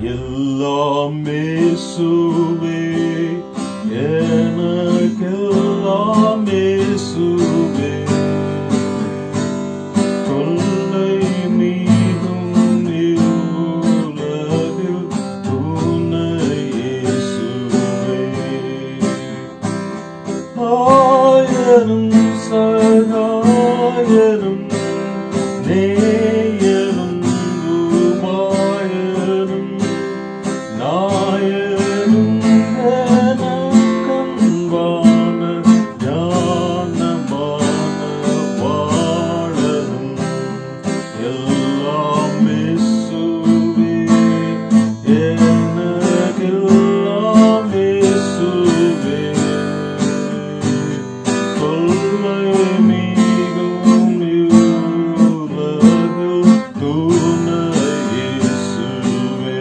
எல்லாம் இயேசுவே எனக்கெல்லாம் இயேசுவே கொள்ளை மீதும் இவ்வுலகில் துணை இயேசுவே ஆயரும் சகாயரும் நேயரும் உமாயரும் நாயரும் எனக்கன்பான ஞானமான பாடலும் எல்லாம் இயேசுவே எனக்கெல்லாம் இயேசுவே கொள்ளை மிகும் இவ்வுலகில் துணை இயேசுவே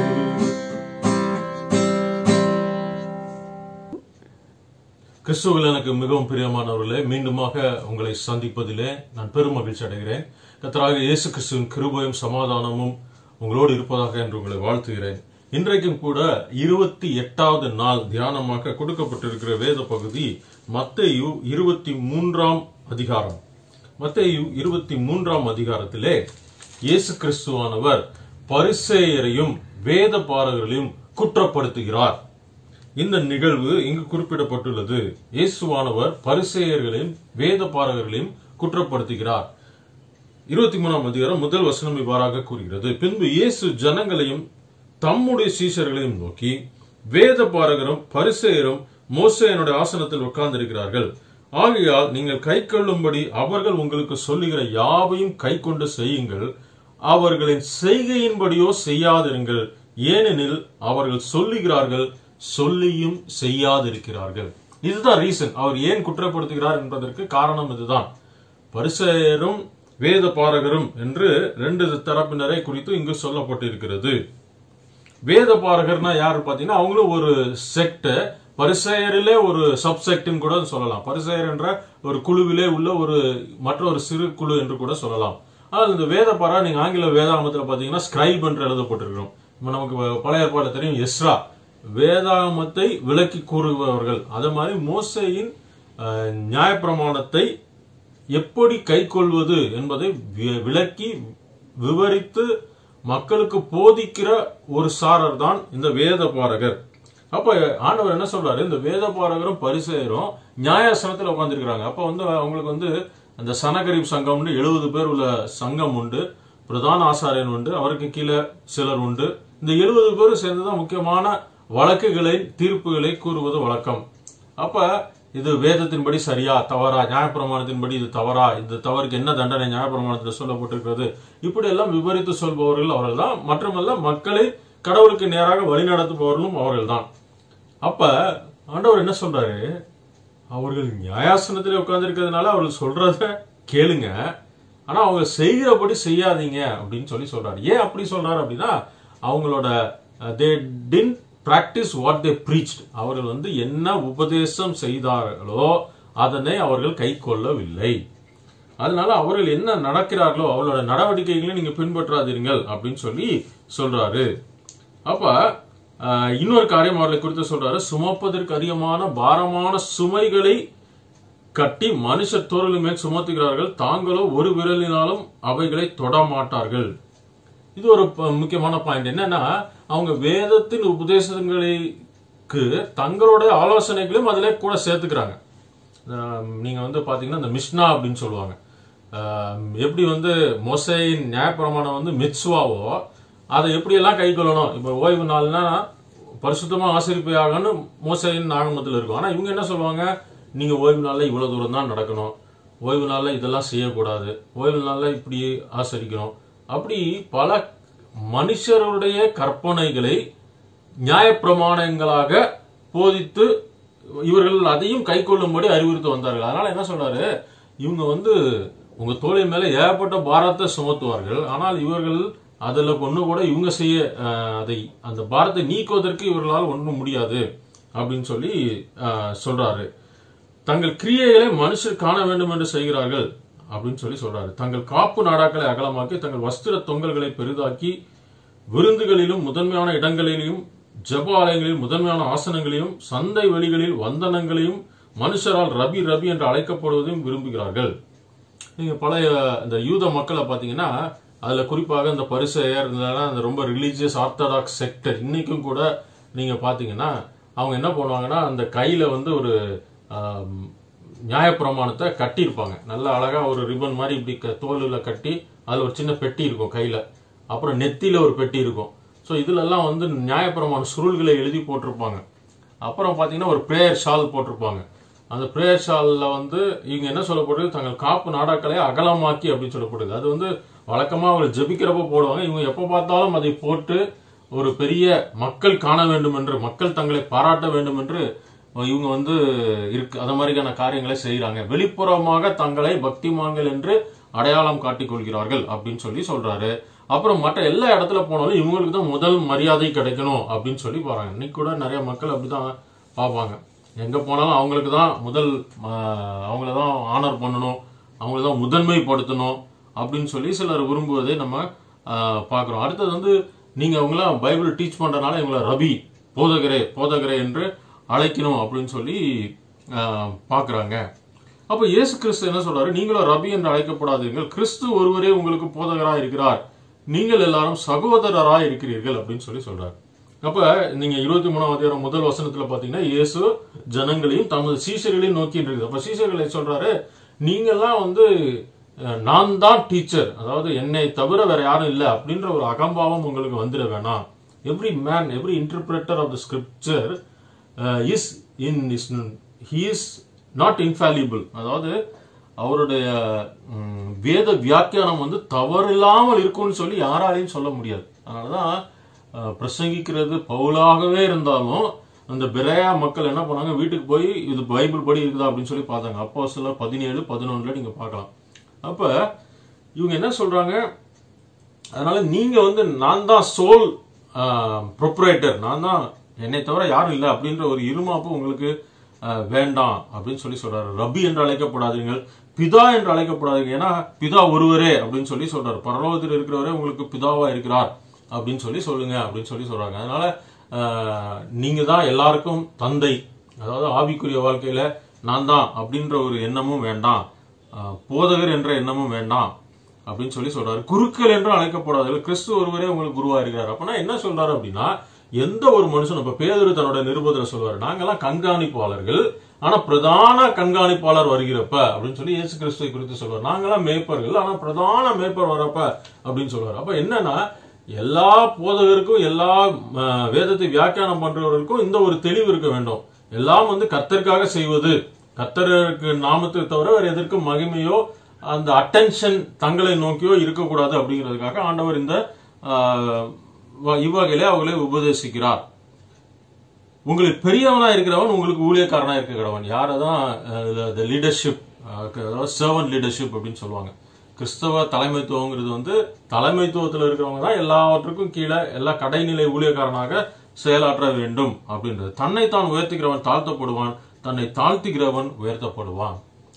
கிறிஸ்துவில் எனக்கு மிகவும் பிரியமானவர்களே மீண்டுமாக உங்களை சந்திப்பதிலே நான் பெரும் மகிழ்ச்சி அடைகிறேன் கத்தராக இயேசு கிறிஸ்துவின் கிருபையும் சமாதானமும் உங்களோடு இருப்பதாக என்று உங்களை வாழ்த்துகிறேன் இன்றைக்கும் கூட இருபத்தி எட்டாவது நாள் தியானமாக கொடுக்கப்பட்டிருக்கிற வேத பகுதி மத்தேயு இருபத்தி மூன்றாம் அதிகாரம் மத்தேயு இருபத்தி மூன்றாம் அதிகாரத்திலே இயேசு கிறிஸ்துவானவர் பரிசேயரையும் வேத பாரகர்களையும் குற்றப்படுத்துகிறார் இந்த நிகழ்வு இங்கு குறிப்பிடப்பட்டுள்ளது இயேசுவானவர் பரிசேயர்களையும் வேத பாரகர்களையும் குற்றப்படுத்துகிறார் இருபத்தி மூணாம் அதிகாரம் முதல் வசனம் இவ்வாறாக கூறுகிறது பின்பு இயேசு ஜனங்களையும் தம்முடைய சீஷர்களையும் நோக்கி வேத பாரகரும் பரிசேயரும் மோசேயனுடைய ஆசனத்தில் உட்கார்ந்திருக்கிறார்கள் ஆகையால் நீங்கள் கை கொள்ளும்படி அவர்கள் உங்களுக்கு சொல்லுகிற யாவையும் கை கொண்டு செய்யுங்கள் அவர்களின் செய்கையின்படியோ செய்யாதிருங்கள் ஏனெனில் அவர்கள் சொல்லுகிறார்கள் சொல்லியும் செய்யாதிருக்கிறார்கள் இதுதான் ரீசன் அவர் ஏன் குற்றப்படுத்துகிறார் என்பதற்கு காரணம் இதுதான் பரிசேயரும் வேத பாரகரும் என்று ரெண்டு தரப்பினரை குறித்து இங்கு சொல்லப்பட்டிருக்கிறது வேத பாரகர்னா யாரு பாத்தீங்கன்னா அவங்களும் ஒரு செக்ட் பரிசெயரிலே ஒரு சப்செக்ட்னு கூட சொல்லலாம் பரிசெயர் என்ற ஒரு குழுவிலே உள்ள ஒரு மற்றொரு சிறு குழு என்று கூட சொல்லலாம் ஆனால் இந்த வேத பாரா நீங்க ஆங்கில வேதாகமத்தில் பாத்தீங்கன்னா ஸ்கிரைப் என்று எழுதப்பட்டிருக்கிறோம் இப்ப நமக்கு பழைய ஏற்பாடு தெரியும் எஸ்ரா வேதாகமத்தை விளக்கி கூறுபவர்கள் அதே மாதிரி மோசையின் அஹ், நியாயப்பிரமாணத்தை எப்படி கைக்கொள்வது என்பதை வி- விளக்கி விவரித்து மக்களுக்கு போதிக்கிற ஒரு சாரர் தான் இந்த வேத பாரகர் அப்ப ஆண்டவர் என்ன சொல்றாரு இந்த வேத பாரகரும் பரிசெயரும் நியாயாசனத்தில் உட்கார்ந்திருக்கிறாங்க அப்ப வந்து அவங்களுக்கு வந்து அந்த சனகரிப் சங்கம்னு எழுபது பேர் உள்ள சங்கம் உண்டு பிரதான ஆசாரியன் உண்டு அவருக்கு கீழே சிலர் உண்டு இந்த எழுபது பேரும் சேர்ந்துதான் முக்கியமான வழக்குகளை தீர்ப்புகளை கூறுவது வழக்கம் அப்ப இது வேதத்தின்படி சரியா தவறா நியாயப்பிரமாணத்தின்படி இது தவறா இந்த தவறுக்கு என்ன தண்டனை நியாயப்பிரமாணத்தில் சொல்லப்பட்டிருக்கிறது இப்படி எல்லாம் விவரித்து சொல்பவர்கள் அவர்கள் தான் மட்டுமல்ல மக்களை கடவுளுக்கு நேராக வழிநடத்துபவர்களும் அவர்கள் தான் அப்ப ஆண்டவர் என்ன சொல்றாரு அவர்கள் நியாயாசனத்தில் உட்கார்ந்து அவர்கள் சொல்றத கேளுங்க ஆனா அவங்க செய்கிறபடி செய்யாதீங்க அப்படின்னு சொல்லி சொல்றாரு ஏன் அப்படி சொல்றாரு அப்படின்னா அவங்களோட they didn't practice what they preached அவர்கள் வந்து என்ன உபதேசம் செய்தார்களோ அதனை அவர்கள் கை கொள்ளவில்லை அதனால அவர்கள் என்ன நடக்கிறார்களோ அவர்களோட நடவடிக்கைகளை நீங்க பின்பற்றாதீர்கள் அப்படின்னு சொல்லி சொல்றாரு அப்ப ஆஹ், இன்னொரு காரியம் அவர்களை குறித்து சொல்றாரு சுமப்பதற்கு அதிகமான பாரமான சுமைகளை கட்டி மனுஷர் தோரலின் மேல் சுமத்துகிறார்கள் தாங்களோ ஒரு விரலினாலும் அவைகளை தொட மாட்டார்கள் இது ஒரு ப- முக்கியமான பாயிண்ட் என்னன்னா அவங்க வேதத்தின் உபதேசங்களுக்கு தங்களுடைய ஆலோசனைகளையும் அதிலே கூட சேர்த்துக்கிறாங்க ஆஹ் நீங்க வந்து பாத்தீங்கன்னா இந்த மிஷ்னா அப்படின்னு சொல்லுவாங்க ஆஹ் எப்படி வந்து மொசையின் நியாயப்பிரமாணம் வந்து மித்ஸ்வாவோ அதை எப்படி எல்லாம் கை கொள்ளணும் இப்ப ஓய்வு நாள்னா பரிசுத்தமா ஆசிரிப்பையாகன்னு மோசையின் ஆகமத்தில் இருக்கும் ஆனா இவங்க என்ன சொல்லுவாங்க நீங்க ஓய்வு நாள்ல இவ்வளவு தூரம் தான் நடக்கணும் ஓய்வு நாள்ல இதெல்லாம் செய்யக்கூடாது ஓய்வு நாள்ல இப்படி ஆசரிக்கணும் அப்படி பல மனுஷருடைய கற்பனைகளை நியாயப்பிரமாணங்களாக போதித்து இவர்கள் அதையும் கை கொள்ளும்படி அறிவுறுத்தி வந்தார்கள் அதனால என்ன சொல்றாரு இவங்க வந்து உங்க தோழி மேல ஏகப்பட்ட பாரத்தை சுமத்துவார்கள் ஆனால் இவர்கள் அதுல ஒண்ணு கூட இவங்க செய்ய அஹ், அதை அந்த பாரத்தை நீக்குவதற்கு இவர்களால் ஒன்றும் முடியாது அப்படின்னு சொல்லி அஹ், சொல்றாரு தங்கள் கிரியைகளை மனுஷர் காண வேண்டும் என்று செய்கிறார்கள் அப்படின்னு சொல்லி சொல்றாரு தங்கள் காப்பு நாடாக்களை அகலமாக்கி தங்கள் வஸ்திர தொங்கல்களை பெரிதாக்கி விருந்துகளிலும் முதன்மையான இடங்களிலும் ஜெப ஆலயங்களில் முதன்மையான ஆசனங்களையும் சந்தை வெளிகளில் வந்தனங்களையும் மனுஷரால் ரபி ரபி என்று அழைக்கப்படுவதையும் விரும்புகிறார்கள் நீங்க பழைய இந்த யூத மக்களை பாத்தீங்கன்னா அதுல குறிப்பாக இந்த பரிசெயர் இதெல்லாம் அந்த ரொம்ப ரிலீஜியஸ் ஆர்த்தடாக்ஸ் செக்டர் இன்னைக்கும் கூட நீங்க பாத்தீங்கன்னா அவங்க என்ன பண்ணுவாங்கன்னா அந்த கையில வந்து ஒரு ஆம், நியாயப்பிரமாணத்தை கட்டியிருப்பாங்க நல்ல அழகா ஒரு ரிப்பன் மாதிரி இப்படி க- தோலுல கட்டி அதுல ஒரு சின்ன பெட்டி இருக்கும் கையில அப்புறம் நெத்தியில ஒரு பெட்டி இருக்கும் ஸோ இதுல எல்லாம் வந்து நியாயப்பிரமாண சுருள்களை எழுதி போட்டிருப்பாங்க அப்புறம் பாத்தீங்கன்னா ஒரு பிரேயர் ஷால் போட்டிருப்பாங்க அந்த பிரேயர் ஷால்ல வந்து இவங்க என்ன சொல்லப்படுது தங்கள் காப்பு நாடாக்களை அகலமாக்கி அப்படின்னு சொல்லப்படுது அது வந்து வழக்கமா அவங்க ஜெபிக்கிறப்ப போடுவாங்க இவங்க எப்ப பார்த்தாலும் அதை போட்டு ஒரு பெரிய மக்கள் காண வேண்டும் என்று மக்கள் தங்களை பாராட்ட வேண்டும் என்று இவங்க வந்து இருக்கு அத மாதிரியான காரியங்களை செய்யறாங்க வெளிப்புறமாக தங்களை பக்திமான்கள் என்று அடையாளம் காட்டிக் கொள்கிறார்கள் அப்படின்னு சொல்லி சொல்றாரு அப்புறம் மற்ற எல்லா இடத்துல போனாலும் இவங்களுக்கு தான் முதல் மரியாதை கிடைக்கணும் அப்படின்னு சொல்லி போறாங்க இன்னைக்கு கூட நிறைய மக்கள் அப்படிதான் பார்ப்பாங்க எங்க போனாலும் அவங்களுக்கு தான் முதல் ஆஹ், அவங்கள தான் ஆனர் பண்ணணும் அவங்கள தான் முதன்மைப்படுத்தணும் அப்படின்னு சொல்லி சிலர் விரும்புவதை நம்ம ஆஹ், பார்க்கிறோம் அடுத்தது வந்து நீங்க அவங்கள பைபிள் டீச் பண்றதுனால இவங்கள ரபி போதகரே போதகரே என்று அழைக்கணும் அப்படின்னு சொல்லி ஆஹ், பார்க்கறாங்க அப்ப இயேசு கிறிஸ்து என்ன சொல்றாரு நீங்களும் ரபி என்று அழைக்கப்படாதீர்கள் கிறிஸ்து ஒருவரே உங்களுக்கு போதகராய் இருக்கிறார் நீங்கள் எல்லாரும் சகோதரராய் இருக்கிறீர்கள் அப்படின்னு சொல்லி சொல்றாரு அப்ப நீங்க இருபத்தி மூணாம் அதிகாரம் முதல் வசனத்துல பாத்தீங்கன்னா இயேசு ஜனங்களையும் தமது சீஷர்களையும் நோக்கி இருக்குது அப்ப சீஷர்களை சொல்றாரு நீங்கெல்லாம் வந்து அஹ், நான் தான் டீச்சர் அதாவது என்னை தவிர வேற யாரும் இல்லை அப்படின்ற ஒரு அகம்பாவம் உங்களுக்கு வந்துட வேணாம் every man every interpreter of the scripture is in is he is not infallible அதாவது அவருடைய ம், வேத வியாக்கியானம் வந்து தவறில்லாமல் இருக்கும்னு சொல்லி யாராலையும் சொல்ல முடியாது அதனாலதான் அஹ், பிரசங்கிக்கிறது பவுலாகவே இருந்தாலும் அந்த பெரையா மக்கள் என்ன பண்ணாங்க வீட்டுக்கு போய் இது பைபிள் படி இருக்குதா அப்படின்னு சொல்லி பார்த்தாங்க அப்போ சில பதினேழு பதினொன்றுல நீங்க பார்க்கலாம் அப்ப இவங்க என்ன சொல்றாங்க அதனால நீங்க வந்து நான் தான் சோல் ப்ரொப்ரேட்டர் நான் தான் என்னை தவிர யாரும் இல்லை அப்படின்ற ஒரு இருமாப்பு உங்களுக்கு ஆஹ், வேண்டாம் அப்படின்னு சொல்லி சொல்றாரு ரபி என்று அழைக்கப்படாதீர்கள் பிதா என்று அழைக்கப்படாதீங்க ஏன்னா பிதா ஒருவரே அப்படின்னு சொல்லி சொல்றாரு பரலோகத்தில் இருக்கிறவரே உங்களுக்கு பிதாவா இருக்கிறார் அப்படின்னு சொல்லி சொல்லுங்க அப்படின்னு சொல்லி சொல்றாங்க அதனால ஆஹ், நீங்க தான் எல்லாருக்கும் தந்தை அதாவது ஆவிக்குரிய வாழ்க்கையில நான் தான் அப்படின்ற ஒரு எண்ணமும் வேண்டாம் ஆஹ், போதகர் என்ற எண்ணமும் வேண்டாம் அப்படின்னு சொல்லி சொல்றாரு குருக்கள் என்று அழைக்கப்படாதீர்கள் கிறிஸ்து ஒருவரே உங்களுக்கு குருவா இருக்கிறார் அப்பனா என்ன சொல்றாரு அப்படின்னா எந்த ஒரு மனுஷனும் இப்ப பேதுரு தன்னோட நிருபத்துல சொல்வாரு நாங்கெல்லாம் கண்காணிப்பாளர்கள் ஆனா பிரதான கண்காணிப்பாளர் வருகிறப்ப அப்படின்னு சொல்லி இயேசு கிறிஸ்துவை குறித்து சொல்வார் நாங்கெல்லாம் மேய்ப்பர்கள் ஆனா பிரதான மேய்ப்பர் வரப்ப அப்படின்னு சொல்றாரு அப்ப என்னன்னா எல்லா போதகருக்கும் எல்லா அஹ், வேதத்தை வியாக்கியானம் பண்றவர்களுக்கும் இந்த ஒரு தெளிவு இருக்க வேண்டும் எல்லாம் வந்து கர்த்தருக்காக செய்வது கர்த்தருக்கு நாமத்தை தவிர வேற எதற்கும் மகிமையோ அந்த அட்டென்ஷன் தங்களை நோக்கியோ இருக்கக்கூடாது அப்படிங்கிறதுக்காக ஆண்டவர் இந்த ஆஹ், வ- இவ்வகையிலே அவர்களை உபதேசிக்கிறார் உங்களுக்கு பெரியவனா இருக்கிறவன் உங்களுக்கு ஊழியக்காரனா இருக்க கடவன் யாரதான் லீடர்ஷிப் அதாவது சர்வன்ட் லீடர்ஷிப் அப்படின்னு சொல்லுவாங்க கிறிஸ்தவ தலைமைத்துவங்கிறது வந்து தலைமைத்துவத்தில் இருக்கிறவங்க தான் எல்லாவற்றுக்கும் கீழே எல்லா கடைநிலை ஊழியக்காரனாக செயலாற்ற வேண்டும் அப்படின்றது தன்னை தான் உயர்த்துகிறவன் தாழ்த்தப்படுவான் தன்னை தாழ்த்துகிறவன் உயர்த்தப்படுவான்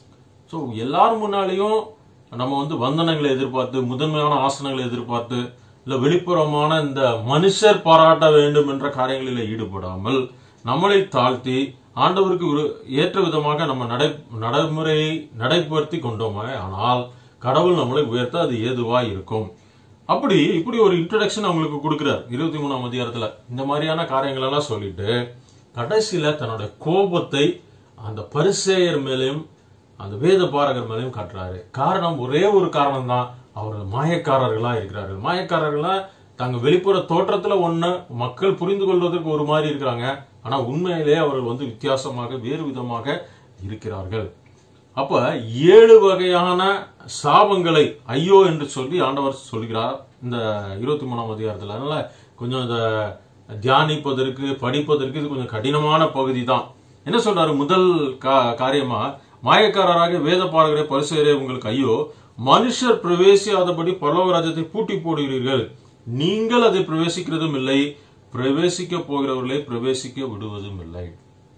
ஸோ எல்லார் முன்னாலேயும் நம்ம வந்து வந்தனங்களை எதிர்பார்த்து முதன்மையான ஆசனங்களை எதிர்பார்த்து இல்ல வெளிப்புறமான இந்த மனுஷர் பாராட்ட வேண்டும் என்ற காரியங்களில் ஈடுபடாமல் நம்மளை தாழ்த்தி ஆண்டவருக்கு ஒரு ஏற்ற விதமாக நம்ம நடை நடைமுறையை நடைபடுத்தி கொண்டோமே ஆனால் கடவுள் நம்மளை உயர்த்த அது ஏதுவா இருக்கும் அப்படி இப்படி ஒரு இன்ட்ரடக்ஷன் அவங்களுக்கு கொடுக்கிறார் இருபத்தி மூணாம் அதிகாரத்துல இந்த மாதிரியான காரியங்கள் எல்லாம் சொல்லிட்டு கடைசியில தன்னுடைய கோபத்தை அந்த பரிசேயர் மேலேயும் அந்த வேத பாரகர் மேலேயும் காட்டுறாரு காரணம் ஒரே ஒரு காரணம் தான் அவர்கள் மாயக்காரர்களா இருக்கிறார்கள் மாயக்காரர்களா தங்க வெளிப்புற தோற்றத்துல ஒண்ணு மக்கள் புரிந்து கொள்வதற்கு ஒரு மாதிரி இருக்கிறாங்க ஆனா உண்மையிலே அவர்கள் வந்து வித்தியாசமாக வேறு விதமாக இருக்கிறார்கள் அப்ப ஏழு வகையான சாபங்களை ஐயோ என்று சொல்லி ஆண்டவர் சொல்கிறார் இந்த இருபத்தி மூணாம் அதிகாரத்துல அதனால கொஞ்சம் இந்த தியானிப்பதற்கு படிப்பதற்கு இது கொஞ்சம் கடினமான பகுதி தான் என்ன சொல்றாரு முதல் கா- காரியமா மாயக்காரராக வேத பாரகரே பரிசுரே உங்களுக்கு ஐயோ மனுஷர் பிரவேசியாதபடி பரலோக ராஜ்யத்தை பூட்டி போடுகிறீர்கள் நீங்கள் அதை பிரவேசிக்கிறதும் இல்லை பிரவேசிக்க போகிறவர்களை பிரவேசிக்க விடுவதும் இல்லை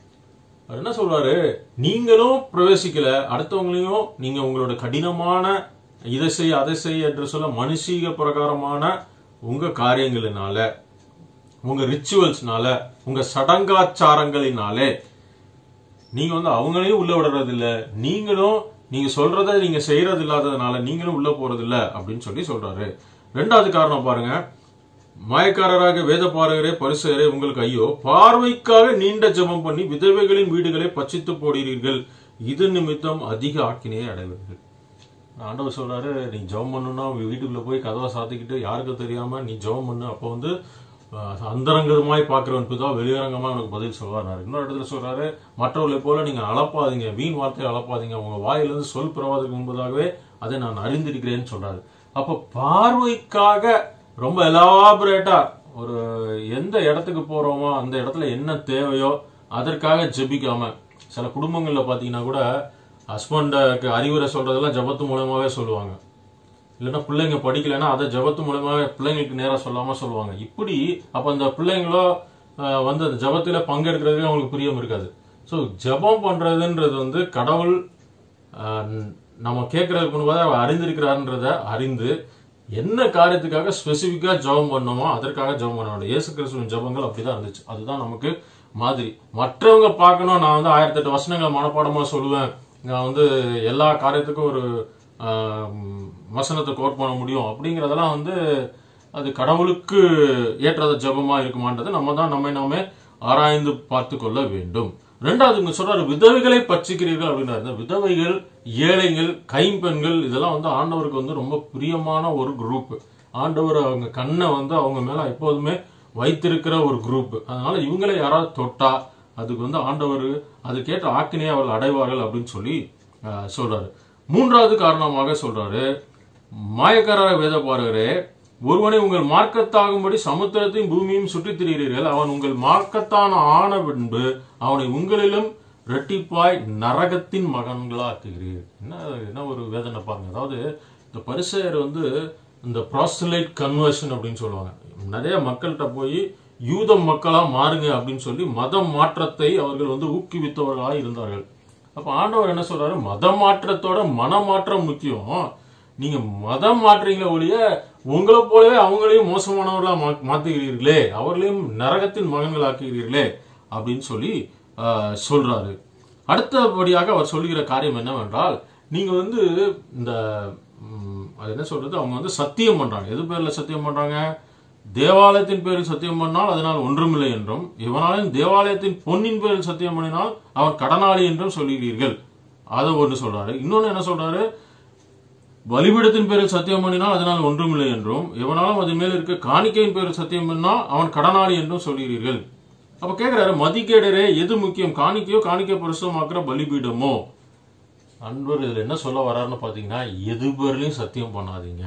அவர் என்ன சொல்றாரு நீங்களும் பிரவேசிக்கல அடுத்தவங்களையும் நீங்க உங்களோட கடினமான இதை செய்ய அதை செய்ய என்று சொல்ல மனுஷீக பிரகாரமான உங்க காரியங்களினால உங்க ரிச்சுவல்ஸ்னால உங்க சடங்காச்சாரங்களினாலே நீங்க வந்து அவங்களையும் உள்ள விடுறது இல்ல நீங்களும் நீங்க சொல்றத நீங்க செய்யறது இல்லாததுனால நீங்களும் உள்ள போறது இல்ல அப்படின்னு சொல்லி சொல்றாரு ரெண்டாவது காரணம் பாருங்க மாயக்காரராக வேத பாரகரே பரிசுகரே உங்களுக்கு ஐயோ பார்வைக்காக நீண்ட ஜெபம் பண்ணி விதவைகளின் வீடுகளை பச்சித்து போடுகிறீர்கள் இது நிமித்தம் அதிக ஆக்கினையை அடைவீர்கள் ஆண்டவர் சொல்றாரு நீ ஜெபம் பண்ணணும்னா வீட்டுக்குள்ள போய் கதவை சாத்திக்கிட்டு யாருக்கும் தெரியாம நீ ஜெபம் பண்ணு அப்போ வந்து அஹ், அந்தரங்கமாய் பார்க்கிறவன் பிதா வெளியரங்கமா உனக்கு பதில் சொல்வார் இன்னொரு இடத்துல சொல்றாரு மற்றவர்களை போல நீங்க அளப்பாதீங்க வீண் வார்த்தையை அளப்பாதீங்க உங்க வாயிலிருந்து சொல் பிறவாதற்கு முன்பதாகவே அதை நான் அறிந்திருக்கிறேன்னு சொல்றாரு அப்ப பார்வைக்காக ரொம்ப எலாபரேட்டா ஒரு எந்த இடத்துக்கு போறோமோ அந்த இடத்துல என்ன தேவையோ அதற்காக ஜெபிக்காம சில குடும்பங்கள்ல பாத்தீங்கன்னா கூட ஹஸ்பண்டுக்கு அறிவுரை சொல்றதெல்லாம் ஜபத்து மூலமாவே சொல்லுவாங்க இல்லைன்னா பிள்ளைங்க படிக்கலைன்னா அதை ஜபத்து மூலமாவே பிள்ளைங்களுக்கு நேரா சொல்லாம சொல்லுவாங்க இப்படி அப்ப அந்த பிள்ளைங்களோ அஹ், வந்து அந்த ஜபத்துல பங்கெடுக்கிறதுக்கு அவங்களுக்கு பிரியம் இருக்காது ஸோ ஜெபம் பண்றதுன்றது வந்து கடவுள் அஹ், நம்ம கேட்கறதுக்கு முன்பாக அவர் அறிந்திருக்கிறாருன்றத அறிந்து என்ன காரியத்துக்காக ஸ்பெசிஃபிக்கா ஜெபம் பண்ணோமோ அதற்காக ஜெபம் பண்ண வேண்டும் இயேசு கிறிஸ்துவின் ஜெபங்கள் அப்படிதான் இருந்துச்சு அதுதான் நமக்கு மாதிரி மற்றவங்க பார்க்கணும் நான் வந்து ஆயிரத்தி எட்டு வசனங்களை மனப்பாடமா சொல்லுவேன் நான் வந்து எல்லா காரியத்துக்கும் ஒரு ஆஹ், வசனத்தை கோட் பண்ண முடியும் அப்படிங்கறதெல்லாம் வந்து அது கடவுளுக்கு ஏற்றாத ஜெபமா இருக்குமான்றது நம்ம தான் நம்மை நாமே ஆராய்ந்து பார்த்து கொள்ள வேண்டும் ரெண்டாவது இங்க சொல்றாரு விதவைகளை பட்சிக்கிறீர்கள் அப்படின்னாரு இந்த விதவைகள் ஏழைகள் கைம்பெண்கள் இதெல்லாம் வந்து ஆண்டவருக்கு வந்து ரொம்ப பிரியமான ஒரு குரூப் ஆண்டவர் அவங்க கண்ணை வந்து அவங்க மேல எப்போதுமே வைத்திருக்கிற ஒரு குரூப் அதனால இவங்களை யாராவது தொட்டா அதுக்கு வந்து ஆண்டவர் அதுக்கேற்ற ஆக்கினையை அவர்கள் அடைவார்கள் அப்படின்னு சொல்லி ஆஹ், சொல்றாரு மூன்றாவது காரணமாக சொல்றாரு மாயக்காரர வேத பாருகிறே ஒருவனை உங்கள் மார்க்கத்தாகும்படி சமுத்திரத்தையும் பூமியும் சுற்றித் திரிகிறீர்கள் அவன் உங்கள் மார்க்கத்தான ஆன பின்பு அவனை உங்களிலும் ரெட்டிப்பாய் நரகத்தின் மகன்களாக்குகிறீர் என்ன என்ன ஒரு வேதனை பாருங்க அதாவது இந்த பரிசெயர் வந்து இந்த ப்ராஸ்டலைட் கன்வர்ஷன் அப்படின்னு சொல்லுவாங்க நிறைய மக்கள்கிட்ட போய் யூத மக்களா மாறுங்க அப்படின்னு சொல்லி மத மாற்றத்தை அவர்கள் வந்து ஊக்குவித்தவர்களாக இருந்தார்கள் அப்ப ஆண்டவர் என்ன சொல்றாரு மத மாற்றத்தோட மனமாற்றம் முக்கியம் நீங்க மதம் மாற்றீங்களே ஒழிய உங்களை போலவே அவங்களையும் மோசமானவர்களா மா- மாத்துகிறீர்களே அவர்களையும் நரகத்தின் மகன்களாக்குகிறீர்களே அப்படின்னு சொல்லி ஆஹ், சொல்றாரு அடுத்தபடியாக அவர் சொல்லுகிற காரியம் என்னவென்றால் நீங்க வந்து இந்த ம், அது என்ன சொல்றது அவங்க வந்து சத்தியம் பண்றாங்க எது பேர்ல சத்தியம் பண்றாங்க தேவாலயத்தின் பேரில் சத்தியம் பண்ணால் அதனால் ஒன்றுமில்லை என்றும் இவனாலும் தேவாலயத்தின் பொன்னின் பேரில் சத்தியம் பண்ணினால் அவன் கடனாளி என்றும் சொல்லுகிறீர்கள் அதை ஒன்று சொல்றாரு இன்னொன்னு என்ன சொல்றாரு பலிபீடத்தின் பேரில் சத்தியம் பண்ணினால் அதனால் ஒன்றுமில்லை என்றும் எவனாலும் அதன் மேல் இருக்க காணிக்கையின் பேரில் சத்தியம் பண்ணால் அவன் கடனாளி என்றும் சொல்கிறீர்கள் அப்ப கேக்குறாரு மதிக்கேடரே எது முக்கியம் காணிக்கையோ காணிக்கை பரிசுமாக்குற பலிபீடமோ அன்பர் இதுல என்ன சொல்ல வர்றாருன்னு பாத்தீங்கன்னா எது பேர்லயும் சத்தியம் பண்ணாதீங்க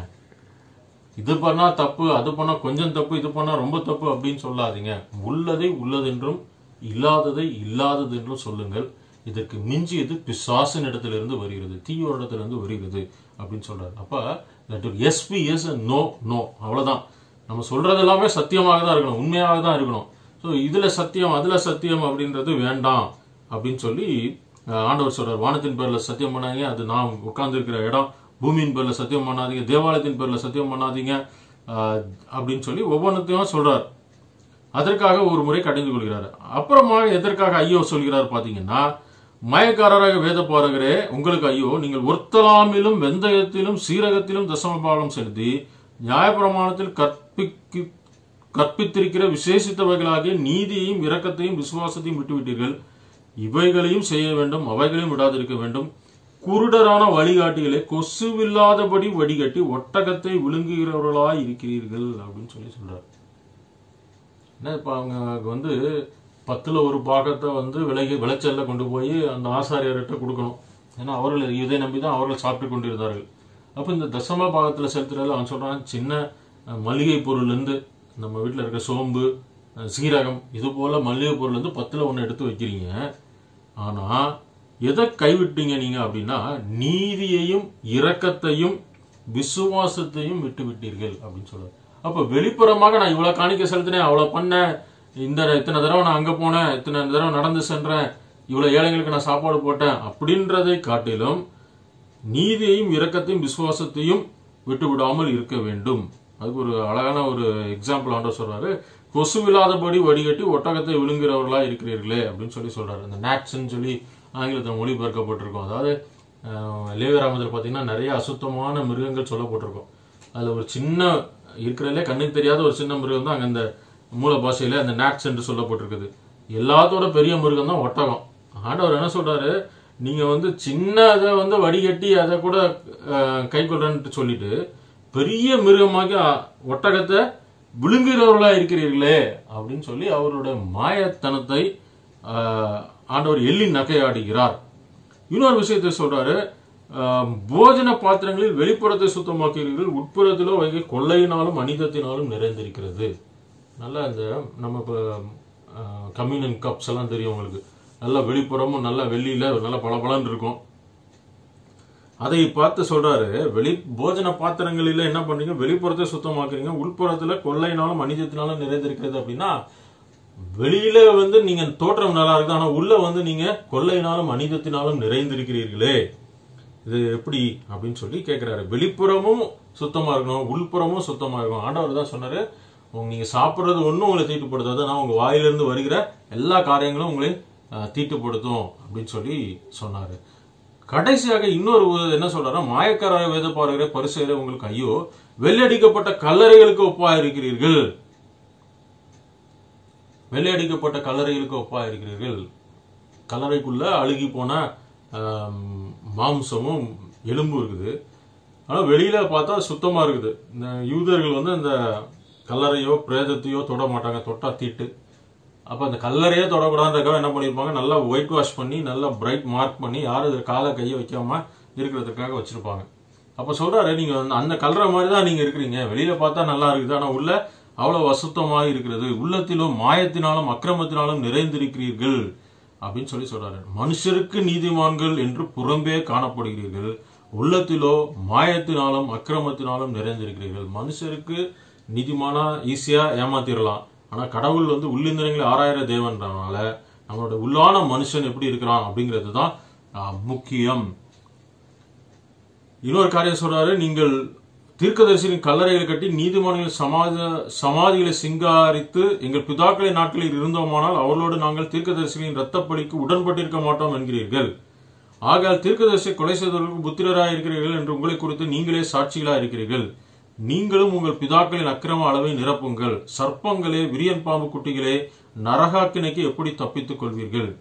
இது பண்ணா தப்பு அது பண்ணா கொஞ்சம் தப்பு இது பண்ணா ரொம்ப தப்பு அப்படின்னு சொல்லாதீங்க உள்ளதை உள்ளதென்றும் இல்லாததை இல்லாதது என்றும் சொல்லுங்கள் இதற்கு மிஞ்சியது பிசாசின் இடத்திலிருந்து வருகிறது தீயோர் இடத்திலிருந்து வருகிறது அப்படின்னு சொல்றாரு அப்ப yes be yes no no அவ்வளவுதான் நம்ம சொல்றது எல்லாமே சத்தியமாக தான் இருக்கணும் உண்மையாக தான் இருக்கணும் ஸோ இதுல சத்தியம் அதுல சத்தியம் அப்படின்றது வேண்டாம் அப்படின்னு சொல்லி அஹ், ஆண்டவர் சொல்றார் வானத்தின் பேர்ல சத்தியம் பண்ணாதீங்க அது நான் உட்கார்ந்து இருக்கிற இடம் பூமியின் பேர்ல சத்தியம் பண்ணாதீங்க தேவாலயத்தின் பேர்ல சத்தியம் பண்ணாதீங்க அஹ், அப்படின்னு சொல்லி ஒவ்வொன்றத்தையும் சொல்றார் அதற்காக ஒரு முறை கடிந்து கொள்கிறார் அப்புறமா எதற்காக ஐயோ சொல்கிறார் பாத்தீங்கன்னா மயக்காரராக வேத பாருகிறே உங்களுக்கு ஐயோ நீங்கள் ஒர்த்தலாமிலும் வெந்தயத்திலும் சீரகத்திலும் தசமபாகம் செலுத்தி நியாயப்பிரமாணத்தில் கற்பிக்கு கற்பித்திருக்கிற விசேஷித்தவைகளாகிய நீதியையும் இரக்கத்தையும் விசுவாசத்தையும் விட்டுவிட்டீர்கள் இவைகளையும் செய்ய வேண்டும் அவைகளையும் விடாதிருக்க வேண்டும் குருடரான வழிகாட்டிகளை கொசுவில்லாதபடி வடிகட்டி ஒட்டகத்தை விழுங்குகிறவர்களாய் இருக்கிறீர்கள் அப்படின்னு சொல்லி சொல்றார் என்ன இப்ப அவங்க வந்து பத்துல ஒரு பாகத்தை வந்து விலகி விளைச்சல்ல கொண்டு போய் அந்த ஆசாரியர்கிட்ட கொடுக்கணும் ஏன்னா அவர்கள் இதை நம்பி தான் அவர்கள் சாப்பிட்டு கொண்டிருந்தார்கள் அப்ப இந்த தசம பாகத்துல செலுத்துறதுல அவன் சொல்றான் சின்ன அஹ், மளிகை பொருள்ல இருந்து நம்ம வீட்டுல இருக்க சோம்பு அஹ், சீரகம் இது போல மளிகை பொருள் இருந்து பத்துல ஒண்ணு எடுத்து வைக்கிறீங்க ஆனா எதை கைவிட்டீங்க நீங்க அப்படின்னா நீதியையும் இரக்கத்தையும் விசுவாசத்தையும் விட்டு விட்டீர்கள் அப்படின்னு சொல்றாரு அப்ப வெளிப்புறமாக நான் இவ்வளவு காணிக்க செலுத்தினேன் அவ்வளவு பண்ணேன் இந்த இத்தனை தடவை நான் அங்க போனேன் இத்தனை தடவை நடந்து சென்றேன் இவ்வளவு ஏழைங்களுக்கு நான் சாப்பாடு போட்டேன் அப்படின்றதை காட்டிலும் நீதியையும் இரக்கத்தையும் விசுவாசத்தையும் விட்டு விடாமல் இருக்க வேண்டும் அதுக்கு ஒரு அழகான ஒரு எக்ஸாம்பிள் ஆண்டவர் சொல்றாரு கொசு விழாதபடி வடிகட்டி ஒட்டகத்தை விழுங்குறவர்களா இருக்கிறீர்களே அப்படின்னு சொல்லி சொல்றாரு அந்த நாட்ஸ்ன்னு சொல்லி ஆங்கிலத்தில் மொழிபெயர்க்கப்பட்டிருக்கும் அதாவது லேவராமத்தில் பார்த்தீங்கன்னா நிறைய அசுத்தமான மிருகங்கள் சொல்லப்பட்டிருக்கும் அதுல ஒரு சின்ன இருக்கிறதுலே கண்ணுக்கு தெரியாத ஒரு சின்ன மிருகம் தான் அங்க அந்த மூல பாஷையில அந்த நாட்ஸ் என்று சொல்லப்பட்டிருக்குது எல்லாத்தோட பெரிய மிருகம் தான் ஒட்டகம் ஆண்டவர் என்ன சொல்றாரு நீங்க வந்து சின்னதை வந்து வடிகட்டி அதை கூட கை கொள்றேன்ட்டு சொல்லிட்டு பெரிய மிருகமாக அ- ஒட்டகத்தை விழுங்குகிறவர்களா இருக்கிறீர்களே அப்படின்னு சொல்லி அவருடைய மாயத்தனத்தை ஆஹ், ஆண்டவர் எள்ளி நகையாடுகிறார் இன்னொரு விஷயத்தை சொல்றாரு ஆஹ், போஜன பாத்திரங்களில் வெளிப்புறத்தை சுத்தமாக்குகிறீர்கள் உட்புறத்திலோ வைகை கொள்ளையினாலும் அனிதத்தினாலும் நிறைந்திருக்கிறது நல்லா இந்த நம்ம இப்போ கம்யூனியன் கப்ஸ் எல்லாம் தெரியும் உங்களுக்கு நல்ல வெளிப்புறமும் நல்ல வெள்ளியில நல்ல பளபளன்னு இருக்கும் அதை பார்த்து சொல்றாரு வெளி போஜன பாத்திரங்களில என்ன பண்றீங்க வெளிப்புறத்தை சுத்தமாக்குறீங்க உள்புறத்துல கொள்ளையினாலும் அனிதத்தினாலும் நிறைந்திருக்கிறது அப்படின்னா வெளியில வந்து நீங்க தோற்றம் நல்லா இருக்குது ஆனா உள்ள வந்து நீங்க கொள்ளையினாலும் அனிதத்தினாலும் நிறைந்திருக்கிறீர்களே இது எப்படி அப்படின்னு சொல்லி கேட்கிறாரு வெளிப்புறமும் சுத்தமா இருக்கணும் உள்புறமும் சுத்தமா இருக்கணும் ஆண்டவர் தான் சொன்னாரு உங்க நீங்க சாப்பிடுறது ஒண்ணும் உங்களை தீட்டுப்படுத்தாது ஆனா உங்க வாயிலிருந்து வருகிற எல்லா காரியங்களும் உங்களை அஹ், தீட்டுப்படுத்தும் அப்படின்னு சொல்லி சொன்னாரு கடைசியாக இன்னொரு ஒரு என்ன சொல்றாருன்னா மாயக்கார வேத பாருகிற பரிசெயரை உங்களுக்கு ஐயோ வெள்ளடிக்கப்பட்ட கல்லறைகளுக்கு ஒப்பா இருக்கிறீர்கள் வெள்ளையடிக்கப்பட்ட கல்லறைகளுக்கு ஒப்பா இருக்கிறீர்கள் கல்லறைக்குள்ள அழுகி போன ஆம், மாம்சமும் எலும்பு இருக்குது ஆனா வெளியில பார்த்தா சுத்தமா இருக்குது இந்த யூதர்கள் வந்து இந்த கல்லறையோ பிரேதத்தையோ தொட மாட்டாங்க தொட்டா தீட்டு அப்ப அந்த கல்லறையே தொடக்கூடாதுக்காக என்ன பண்ணிருப்பாங்க நல்லா ஒயிட் வாஷ் பண்ணி நல்லா பிரைட் மார்க் பண்ணி யாரும் இதுல காலை கையை வைக்காம இருக்கிறதுக்காக வச்சிருப்பாங்க அப்ப சொல்றாரு நீங்க வந்து அந்த கல்லறை மாதிரி தான் நீங்க இருக்கிறீங்க வெளியில பார்த்தா நல்லா இருக்குது ஆனா உள்ள அவ்வளவு அசுத்தமாக இருக்கிறது உள்ளத்திலும் மாயத்தினாலும் அக்கிரமத்தினாலும் நிறைந்திருக்கிறீர்கள் அப்படின்னு சொல்லி சொல்றாரு மனுஷருக்கு நீதிமான்கள் என்று புறம்பே காணப்படுகிறீர்கள் உள்ளத்திலோ மாயத்தினாலும் அக்கிரமத்தினாலும் நிறைந்திருக்கிறீர்கள் மனுஷருக்கு நீதிமானா ஈஸியா ஏமாத்திரலாம் ஆனா கடவுள் வந்து உள்ளிந்திரங்களை ஆராயிர தேவன்றனால நம்மளோட உள்ளான மனுஷன் எப்படி இருக்கிறான் அப்படிங்கிறது தான் ஆஹ், முக்கியம் இன்னொரு காரியம் சொல்றாரு நீங்கள் தீர்க்கதரிசியின் கல்லறைகளை கட்டி நீதிமான்கள் சமாத சமாதிகளை சிங்காரித்து எங்கள் பிதாக்களின் நாட்களில் இருந்தோமானால் அவர்களோடு நாங்கள் தீர்க்கதரிசிகளின் இரத்தப்படிக்கு உடன்பட்டிருக்க மாட்டோம் என்கிறீர்கள் ஆகையால் தீர்க்கதரிசி கொலை செய்தவர்களுக்கு புத்திரராய் இருக்கிறீர்கள் என்று உங்களை குறித்து நீங்களே சாட்சிகளா இருக்கிறீர்கள் நீங்களும் உங்கள் பிதாக்களின் அக்கிரம அளவை நிரப்புங்கள் சர்ப்பங்களே விரியன் பாம்பு குட்டிகளே நரகாக்கினைக்கு எப்படி தப்பித்துக் கொள்வீர்கள்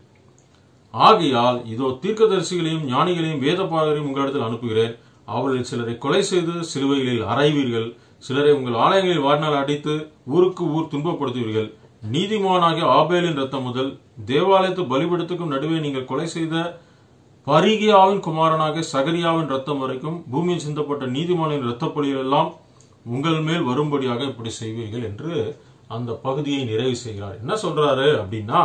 ஆகையால் இதோ தீர்க்கதரிசிகளையும் ஞானிகளையும் வேதபாரகரையும் உங்களிடத்தில் அனுப்புகிறேன் அவர்களில் சிலரை கொலை செய்து சிலுவைகளில் அறைவீர்கள் சிலரை உங்கள் ஆலயங்களில் வாழ்நாள் அடித்து ஊருக்கு ஊர் துன்பப்படுத்துவீர்கள் நீதிமானாகிய ஆபேலின் ரத்தம் முதல் தேவாலயத்து பலிபீடத்துக்கும் நடுவே நீங்கள் கொலை செய்த பரிகியாவின் குமாரனாகிய சகரியாவின் ரத்தம் வரைக்கும் பூமியில் சிந்தப்பட்ட நீதிமானின் இரத்தப்பலிகள் எல்லாம் உங்கள் மேல் வரும்படியாக இப்படி செய்வீர்கள் என்று அந்த பகுதியை நிறைவு செய்கிறார் என்ன சொல்றாரு அப்படின்னா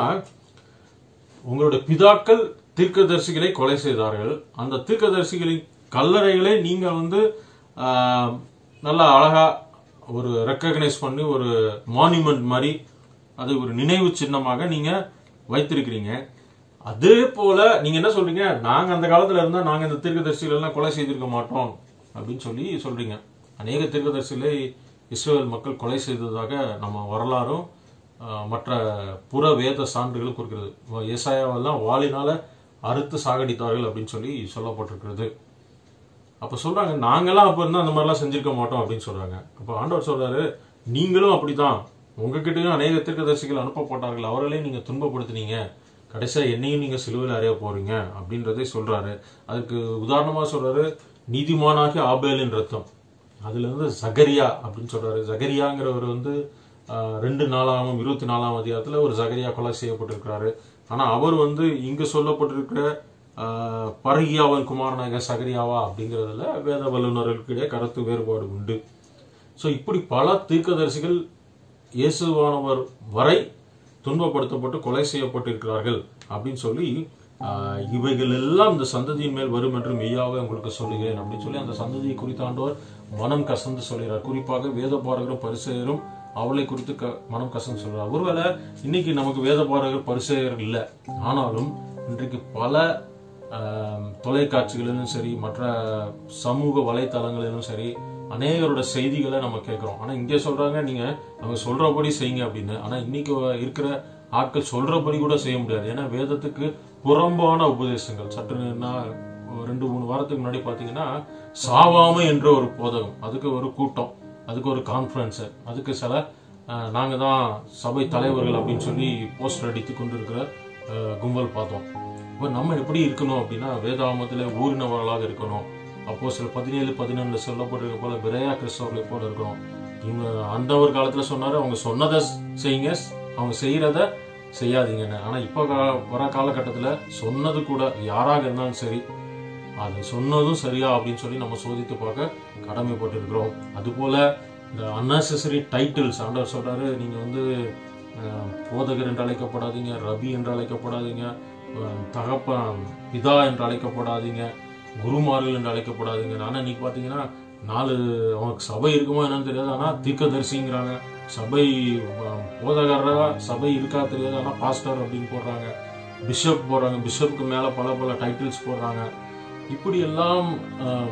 உங்களுடைய பிதாக்கள் தீர்க்கதரிசிகளை கொலை செய்தார்கள் அந்த தீர்க்கதரிசிகளின் கல்லறைகளை நீங்க வந்து ஆஹ், நல்லா அழகா ஒரு ரெக்கக்னைஸ் பண்ணி ஒரு மானுமெண்ட் மாதிரி அது ஒரு நினைவு சின்னமாக நீங்க வைத்திருக்கிறீங்க அதே போல நீங்க என்ன சொல்றீங்க நாங்க அந்த காலத்துல இருந்தா நாங்க இந்த தீர்க்கதரிசிகள் எல்லாம் கொலை செய்திருக்க மாட்டோம் அப்படின்னு சொல்லி சொல்றீங்க அநேக தீர்க்கதரிசிகளை இஸ்ரேல் மக்கள் கொலை செய்ததாக நம்ம வரலாறும் ஆஹ், மற்ற புற வேத சான்றுகளும் குறிக்கிறது ஏசாயாவெல்லாம் வாளினால அறுத்து சாகடித்தார்கள் அப்படின்னு சொல்லி சொல்லப்பட்டிருக்கிறது அப்ப சொல்றாங்க நாங்கெல்லாம் அப்ப இருந்தா அந்த மாதிரிலாம் செஞ்சிருக்க மாட்டோம் அப்படின்னு சொல்றாங்க அப்ப ஆண்டவர் சொல்றாரு நீங்களும் அப்படிதான் உங்ககிட்டயும் அநேக தீர்க்கதரிசிகள் அனுப்பப்பட்டார்கள் அவர்களையும் நீங்க துன்பப்படுத்தினீங்க கடைசியா என்னையும் நீங்க சிலுவையில் அறைய போறீங்க அப்படின்றதை சொல்றாரு அதுக்கு உதாரணமா சொல்றாரு நீதிமானாகிய ஆபேலின் ரத்தம் அதுல இருந்து ஜகரியா அப்படின்னு சொல்றாரு ஜகரியாங்கிறவர் வந்து ஆஹ், ரெண்டு நாலாம் இருபத்தி நாலாம் அதிகாரத்துல ஒரு ஜகரியா கொலை செய்யப்பட்டிருக்கிறாரு ஆனா அவர் வந்து இங்கு சொல்லப்பட்டிருக்கிற ஆஹ், பரகியாவன் குமாரனாக சகரியாவா அப்படிங்கிறதுல வேத வல்லுநர்களுக்கிடையே கருத்து வேறுபாடு உண்டு சோ இப்படி பல தீர்க்கதரிசிகள் இயேசுவானவர் வரை துன்பப்படுத்தப்பட்டு கொலை செய்யப்பட்டிருக்கிறார்கள் அப்படின்னு சொல்லி ஆஹ், இவைகள் எல்லாம் இந்த சந்ததியின் மேல் வரும் என்று மெய்யாக உங்களுக்கு சொல்லுகிறேன் அப்படின்னு சொல்லி அந்த சந்ததியை குறித்தாண்டவர் மனம் கசந்து சொல்கிறார் குறிப்பாக வேத பாரகரும் பரிசெயரும் அவளை குறித்து க- மனம் கசந்து சொல்றார் ஒருவேளை இன்னைக்கு நமக்கு வேத பாரகர் பரிசெயர் இல்லை ஆனாலும் இன்றைக்கு பல ஆம், தொலைக்காட்சிகளிலும் சரி மற்ற சமூக வலைத்தளங்களிலும் சரி அநேகரோட செய்திகளை நம்ம கேட்கிறோம் ஆனா இங்கே சொல்றாங்க நீங்க அவங்க சொல்றபடி செய்யுங்க அப்படின்னு ஆனா இன்னைக்கு இருக்கிற ஆட்கள் சொல்றபடி கூட செய்ய முடியாது ஏன்னா வேதத்துக்கு புறம்பான உபதேசங்கள் சற்று நான் ஒரு ரெண்டு மூணு வாரத்துக்கு முன்னாடி பாத்தீங்கன்னா சாவாமை என்ற ஒரு போதகம் அதுக்கு ஒரு கூட்டம் அதுக்கு ஒரு கான்ஃபரன்ஸ் அதுக்கு சில அஹ், நாங்க தான் சபை தலைவர்கள் அப்படின்னு சொல்லி போஸ்டர் அடித்து கொண்டிருக்கிற அஹ், கும்பல் பார்த்தோம் இப்போ நம்ம எப்படி இருக்கணும் அப்படின்னா வேதாமத்தில் ஊறினவர்களாக இருக்கணும் அப்போ சில பதினேழு பதினொன்றுல சொல்லப்பட்டிருக்க போல விரையா கிறிஸ்தவர்களை போல இருக்கணும் இவங்க ஆண்டவர் காலத்துல சொன்னாரு அவங்க சொன்னதை செய்யுங்க அவங்க செய்யறத செய்யாதீங்கன்னு ஆனா இப்ப கா- வர காலகட்டத்துல சொன்னது கூட யாராக இருந்தாலும் சரி அது சொன்னதும் சரியா அப்படின்னு சொல்லி நம்ம சோதித்து பார்க்க கடமைப்பட்டிருக்கிறோம் அதுபோல இந்த unnecessary டைட்டில்ஸ் ஆண்டவர் சொல்றாரு நீங்க வந்து அஹ், போதகர் என்று அழைக்கப்படாதீங்க ரபி என்று அழைக்கப்படாதீங்க அஹ், தகப்பன் பிதா என்று அழைக்கப்படாதீங்க குருமார்கள் என்று அழைக்கப்படாதீங்க ஆனா இன்னைக்கு பாத்தீங்கன்னா நாலு அவனுக்கு சபை இருக்குமோ என்னன்னு தெரியாது ஆனா தீர்க்கதரிசிங்கிறாங்க சபை அஹ், போதகரா சபை இருக்கா தெரியாது ஆனா பாஸ்டர் அப்படின்னு போடுறாங்க பிஷப் போடுறாங்க பிஷப்புக்கு மேல பல பல டைட்டில்ஸ் போடுறாங்க இப்படி எல்லாம் அஹ்,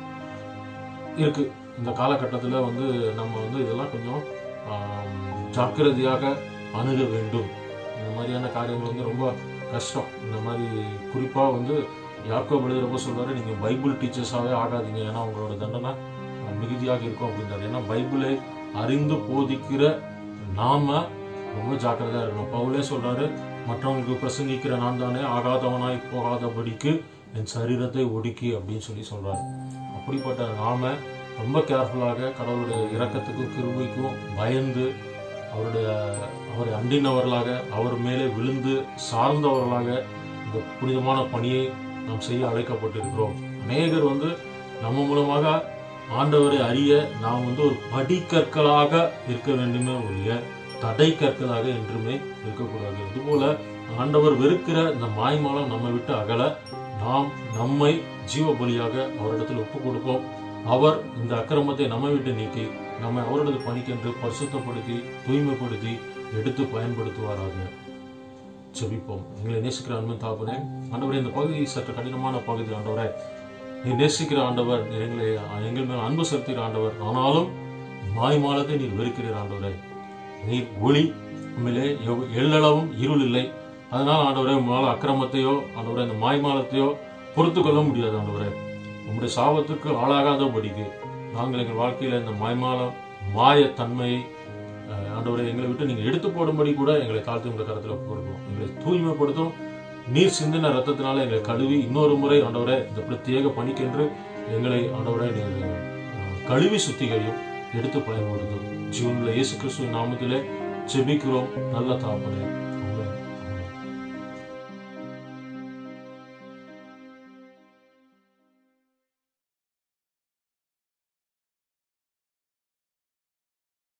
இருக்கு இந்த காலகட்டத்துல வந்து நம்ம வந்து இதெல்லாம் கொஞ்சம் ஆம், ஜாக்கிரதையாக அணுக வேண்டும் இந்த மாதிரியான காரியங்கள் வந்து ரொம்ப கஷ்டம் இந்த மாதிரி குறிப்பா வந்து யாக்கோப் எழுதுறப்ப சொல்றாரு நீங்க பைபிள் டீச்சர்ஸாவே ஆகாதீங்க ஏன்னா உங்களோட தண்டனை அஹ், மிகுதியாக இருக்கும் அப்படின்றாரு ஏன்னா பைபிளை அறிந்து போதிக்கிற நாம ரொம்ப ஜாக்கிரதையா இருக்கணும் பவுலே சொல்றாரு மற்றவங்களுக்கு பிரசங்கிக்கிற நான் தானே ஆகாதவனாய் போகாதபடிக்கு என் சரீரத்தை ஒடுக்கி அப்படின்னு சொல்லி சொல்றாரு அப்படிப்பட்ட நாம ரொம்ப கேர்ஃபுல்லாக கடவுளுடைய இரக்கத்துக்கும் கிருபைக்கும் பயந்து அவருடைய அவரை அண்டினவர்களாக அவர் மேலே விழுந்து சார்ந்தவர்களாக இந்த புனிதமான பணியை நாம் செய்ய அழைக்கப்பட்டிருக்கிறோம் அநேகர் வந்து நம்ம மூலமாக ஆண்டவரை அறிய நாம் வந்து ஒரு படிக்கற்களாக இருக்க வேண்டுமே ஒழிய தடை கற்களாக என்றுமே இருக்கக்கூடாது இதுபோல ஆண்டவர் வெறுக்கிற இந்த மாய்மாலம் நம்மை விட்டு அகல நாம் நம்மை ஜீவ பலியாக அவரிடத்தில் ஒப்பு கொடுப்போம் அவர் இந்த அக்கிரமத்தை நம்மை விட்டு நீக்கி நம்மை அவரது பணிக்கென்று பரிசுத்தப்படுத்தி தூய்மைப்படுத்தி எடுத்து பயன்படுத்துவாராக செபிப்போம் எங்களை நேசிக்கிற அன்பு தாப்பனே ஆண்டவரே இந்த பகுதி சற்று கடினமான பகுதி ஆண்டவரே நீ நேசிக்கிற ஆண்டவர் நீர் எங்களை எங்கள் மேல் அன்பு செலுத்துகிற ஆண்டவர் ஆனாலும் மாய்மாலத்தை நீர் வெறுக்கிறீர் ஆண்டவரே நீர் ஒளி உண்மையிலே எவ்- எள்ளளவும் இருள் இல்லை அதனால் ஆண்டவரே உங்களால் அக்கிரமத்தையோ ஆண்டவரே இந்த மாய்மாலத்தையோ பொறுத்து கொள்ள முடியாது ஆண்டவரே உங்களுடைய சாபத்துக்கு ஆளாகாதபடிக்கு நாங்கள் எங்கள் வாழ்க்கையில இந்த மாய்மாலம் மாயத்தன்மையை அஹ், ஆண்டவரே எங்களை விட்டு நீங்க எடுத்து போடும்படி கூட எங்களை தாழ்த்தி உங்க கரத்தில் கொடுக்கும் எங்களை தூய்மைப்படுத்தும் நீர் சிந்தின ரத்தத்தினால எங்களை கழுவி இன்னொரு முறை ஆண்டவரே இந்த பிரத்யேக பணிக்கென்று எங்களை ஆண்டவரே நீர் அஹ், கழுவி சுத்திகரியும் எடுத்து பயன்படுத்தும் ஜீவனில் இயேசு கிறிஸ்துவின் நாமத்திலே ஜெபிக்கிறோம் நல்ல தாப்பனே